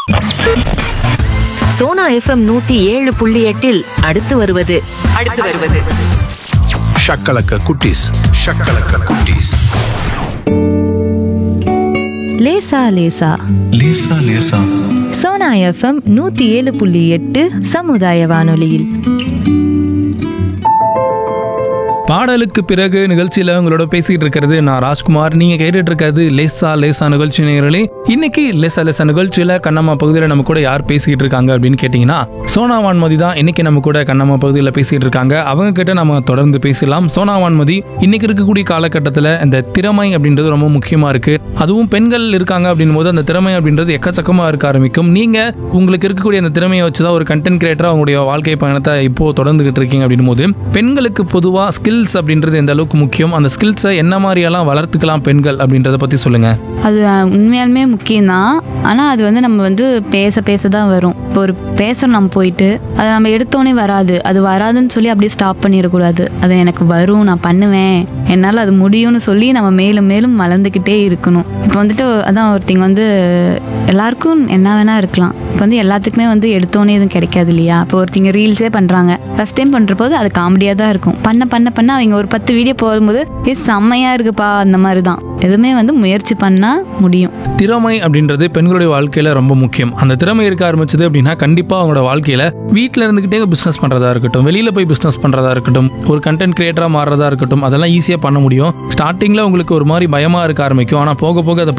Sona FM நூத்தி ஏழு புள்ளி எட்டில் அடுத்து வருவது அடுத்து வருவது ஷக்கலக்க குட்டீஸ் ஷக்கலக்க குட்டீஸ் லேசா லேசா லேசா லேசா சோனா எஃப்எம் நூத்தி ஏழு புள்ளி எட்டு சமுதாய வானொலியில் பாடலுக்கு பிறகு நிகழ்ச்சியில உங்களோட பேசிக்கிட்டு இருக்கிறது நான் ராஜ்குமார் நீங்க கேட்டுட்டு இருக்கிறது லேசா லேசா நிகழ்ச்சி நேயர்களே இன்னைக்கு லேசா லேசா நிகழ்ச்சியில கண்ணம்மா பகுதியில் நம்ம கூட யார் பேசிக்கிட்டு இருக்காங்க அப்படின்னு கேட்டீங்கன்னா சோனா வான்மதி தான் இன்னைக்கு நம்ம கூட கண்ணம்மா பகுதியில் பேசிக்கிட்டு இருக்காங்க அவங்க கிட்ட நம்ம தொடர்ந்து பேசலாம் சோனா வான்மதி இன்னைக்கு இருக்கக்கூடிய காலகட்டத்தில் இந்த திறமை அப்படின்றது ரொம்ப முக்கியமா இருக்கு அதுவும் பெண்கள் இருக்காங்க அப்படின் போது அந்த திறமை அப்படின்றது எக்கச்சக்கமா இருக்க ஆரம்பிக்கும் நீங்க உங்களுக்கு இருக்கக்கூடிய அந்த திறமையை வச்சு தான் ஒரு கண்டென்ட் கிரியேட்டரா உங்களுடைய வாழ்க்கை பயணத்தை இப்போ தொடர்ந்துகிட்டு இருக்கீங்க அப்படின் போது பெண்களுக்கு பொதுவா ஸ்கில்ஸ் அப்படின்றது எந்த அளவுக்கு முக்கியம் அந்த ஸ்கில்ஸை என்ன மாதிரியெல்லாம் வளர்த்துக்கலாம் பெண்கள் அப்படின்றத பத்தி சொல்லுங்க அது அஹ், உண்மையாலுமே முக்கியம்தான் ஆனால் அது வந்து நம்ம வந்து பேச பேச தான் வரும் இப்போ ஒரு பேசணும் நம்ம போயிட்டு அதை நம்ம எடுத்தோடனே வராது அது வராதுன்னு சொல்லி அப்படியே ஸ்டாப் பண்ணிடக்கூடாது அது எனக்கு வரும் நான் பண்ணுவேன் என்னால் அது முடியும்னு சொல்லி நம்ம மேலும் மேலும் வளர்ந்துக்கிட்டே இருக்கணும் இப்போ வந்துட்டு அதான் ஒருத்திங்க வந்து எல்லாருக்கும் என்ன வேணா இருக்கலாம் இப்போ வந்து எல்லாத்துக்குமே வந்து எடுத்தோடனே எதுவும் கிடைக்காது இல்லையா இப்போ ஒருத்திங்க ரீல்ஸே பண்ணுறாங்க ஃபர்ஸ்ட் டைம் பண்ணுற போது அது காமெடியாக தான் இருக்கும் பண்ண பண்ண பண்ண அவங்க ஒரு பத்து வீடியோ போகும்போது ஏ செம்மையாக இருக்குப்பா அந்த மாதிரி தான் எதுவுமே வந்து முயற்சி பண்ணால் முடியும் திறமை அப்படின்றது பெண்களுடைய வாழ்க்கையில ரொம்ப முக்கியம் அந்த திறமை இருக்க ஆரம்பிச்சது அப்படின்னா கண்டிப்பா அவங்களோட வாழ்க்கையில வீட்டில் இருந்துகிட்டே பிசினஸ் பண்றதா இருக்கட்டும் வெளியில போய் பிசினஸ் பண்றதா இருக்கட்டும் ஒரு கண்டென்ட் கிரியேட்டரா மாறுறதா இருக்கட்டும் அதெல்லாம் ஈஸியா பண்ண முடியும் ஸ்டார்டிங்ல உங்களுக்கு ஒரு மாதிரி பயமா இருக்க ஆரம்பிக்கும் ஆனா போக போக அதை